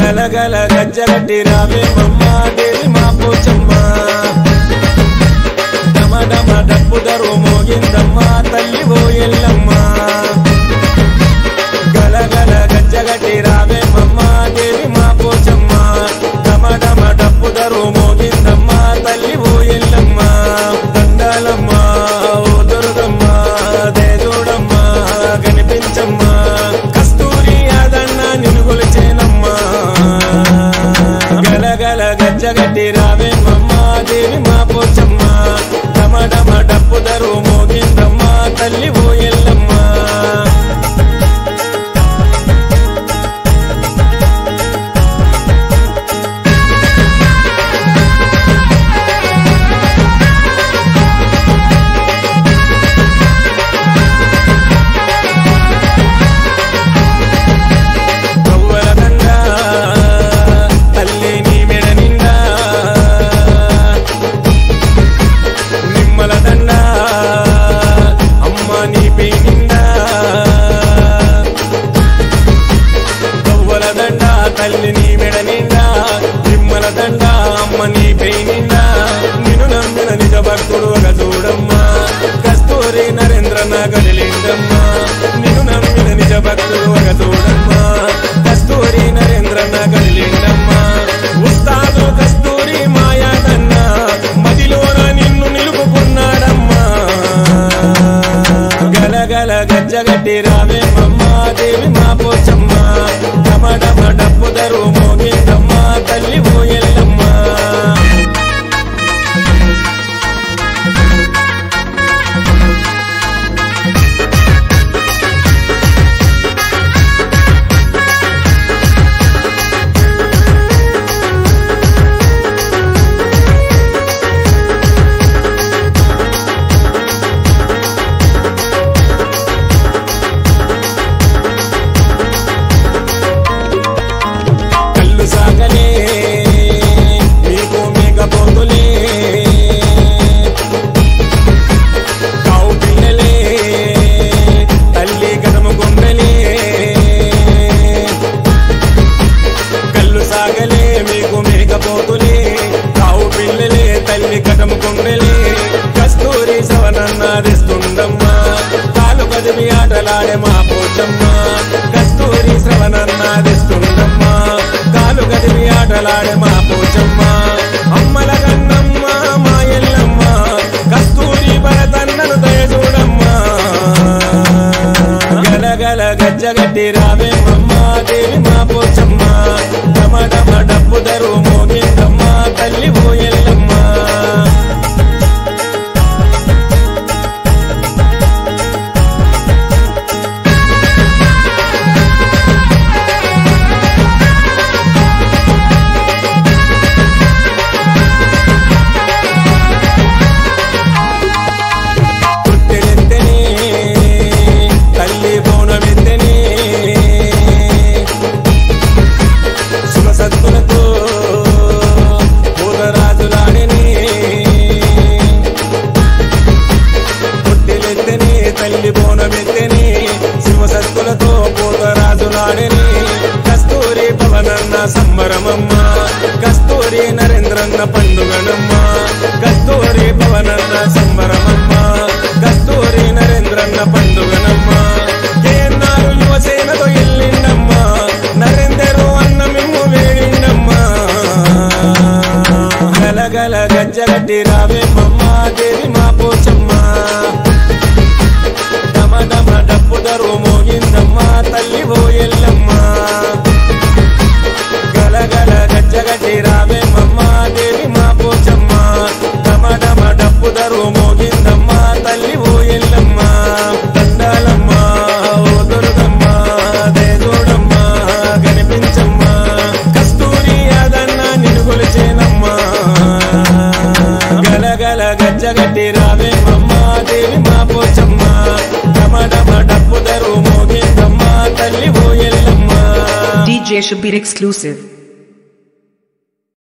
గలగల గజ్జగట్టి రావే మమ్మ దేవి మా పోచమ్మ డమ డమ డప్పు దరు మోగిందమ్మ తల్లి ఓ ఎల్లమ్మ గలగల గజ్జగట్టి రావే మమ్మ దేవి మా పోచమ్మ డమ డమ డప్పు దరు మోగిందమ్మ తల్లి ఓ ఎల్లమ్మ దండాలమ్మ ఓ దుర్గమ్మ దేదోడమ్మ కనిపించమ్మ కస్తూరి అదన్న నిన్ను కొలిచేనమ్మా గలగల గజ్జగట్టి రావే మమ్మ దేవి మా పోచమ్మ డమ డమ డప్పు దరు మోగిందమ్మ తల్లి ఓ ఎల్లమ్మ గవ్వల దండ తల్లి నీ మెడ నిండా నిమ్మల దండ అమ్మ నీ పే నిండా గవ్వల దండ తల్లి నీ మెడ నిండా నిమ్మల దండ అమ్మ నీ పే నిండా నిన్ను నమ్మిన నిజ భక్తుడు ఒక చూడమ్మా కస్తూరి నరేంద్ర నగలిందమ్మా నిన్ను నమ్మిన నిజ భక్తుడు ఒక చూడమ్మా కస్తూరి నరేంద్ర నగలిందమ్మా ఉస్తాదు కస్తూరి మాయాదన్న మదిలోన నిన్ను నిలుపుకున్నాడమ్మా గలగల గజ్జగట్టి రావే మమ్మ దేవి మా పోచమ్మ డమ డమ డప్పు దరు మోగిందమ్మ తల్లి ఓ ఎల్లమ్మ కళ్ళు సాగలే మీకు మేకపోతులే కావు పిల్లలే తల్లి కదము గుండెలే కళ్ళు సాగలే మీకు మేకపోతులే కావు పిల్లలే తల్లి కదము గుండెలే కస్తూరి శ్రవణన్నాదిస్తుందమ్మా కాలు కదిమి ఆటలాడే మా పోచమ్మ కస్తూరి శ్రవణన్నాదిస్తుందమ్మా కాలు కదిమి ఆటలాడే మా పోచమ్మ అమ్మల కన్నమ్మ మా ఎల్లమ్మ కస్తూరి భరతన్నను దయ చూడమ్మా గలగల గజ్జగట్టి రావే మమ్మ దేవి మా పోచమ్మ డమ డమ డప్పు దరు మోగిందమ్మ తల్లి ఓ ఎల్లమ్మ పుట్టెనెత్తనే తల్లి బోనమెత్తనే శివసత్తులతో పూలరాజులాడనే పుట్టెలెత్తనే తల్లి బోనమెత్తనే శివసత్తులతో పూలరాజులాడనే కస్తూరి పవనన్న సంబరమమ్మ కస్తూరి నరేంద్రన్న పండుగనమ్మ కస్తూరి పవనన్న సంబరమమ్మ కస్తూరి నరేంద్రన్న పండుగనమ్మ కేఎన్ఆర్ యువసేనతో ఎల్లిండమ్మ నరేందరు అన్న మిమ్ము వేడిండమ్మా గలగల గజ్జగట్టి రావే మమ్మ దేవి మా పోచమ్మ డమ డమ డప్పు దరు మోగిందమ్మ తల్లి ఓ ఎల్లమ్మ గలగల గజ్జగట్టి రావే మమ్మ దేవి మా పోచమ్మ డమ డమ డప్పు దరు మోగిందమ్మ తల్లి ఓ ఎల్లమ్మ దండాలమ్మ ఓ దుర్గమ్మ దేదోడమ్మ కనిపించమ్మ కస్తూరి అదన్న నిన్ను కొలిచేనమ్మా గలగల గజ్జగట్టి రావే మమ్మ దేవి మా పోచమ్మ డమ డమ డప్పు దరు మోగిందమ్మ తల్లి ఓ ఎల్లమ్మ DJ Shabir exclusive.